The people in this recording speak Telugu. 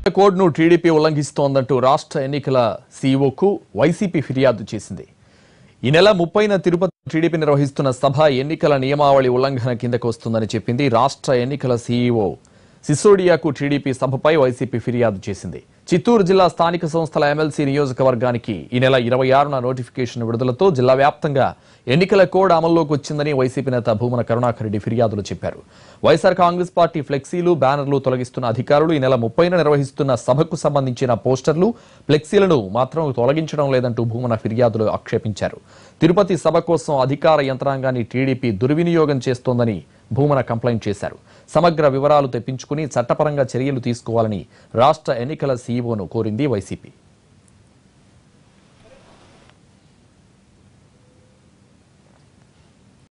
కోడ్ను టీడీపీ ఉల్లంఘిస్తోందంటూ రాష్ట్ర ఎన్నికల సీఈఓకు వైసీపీ ఫిర్యాదు చేసింది ఈ నెల ముప్పైన తిరుపతి టీడీపీ నిర్వహిస్తున్న సభ ఎన్నికల నియమావళి ఉల్లంఘన కిందకు వస్తుందని చెప్పింది రాష్ట్ర ఎన్నికల సీఈఓ సిసోడియాకు టీడీపీ సభపై వైసీపీ ఫిర్యాదు చేసింది చిత్తూరు జిల్లా స్థానిక సంస్థల ఎమ్మెల్సీ నియోజకవర్గానికి ఈ నెల ఇరవై ఆరున నోటిఫికేషన్ విడుదలతో జిల్లా వ్యాప్తంగా ఎన్నికల కోడ్ అమల్లోకి వచ్చిందని వైసీపీ నేత భూమన కరుణాకర్ రెడ్డి ఫిర్యాదులు చెప్పారు వైఎస్ఆర్ కాంగ్రెస్ పార్టీ ఫ్లెక్సీలు బ్యానర్లు తొలగిస్తున్న అధికారులు ఈ నెల ముప్పైన నిర్వహిస్తున్న సభకు సంబంధించిన పోస్టర్లు ఫ్లెక్సీలను మాత్రం తొలగించడం లేదంటూ భూమన ఫిర్యాదులు ఆక్షేపించారు తిరుపతి సభ కోసం అధికార యంత్రాంగాన్ని టీడీపీ దుర్వినియోగం చేస్తోందని భూమన కంప్లైంట్ చేశారు సమగ్ర వివరాలు తెప్పించుకుని చట్టపరంగా చర్యలు తీసుకోవాలని రాష్ట్ర ఎన్నికల సీఈఓను కోరింది వైసీపీ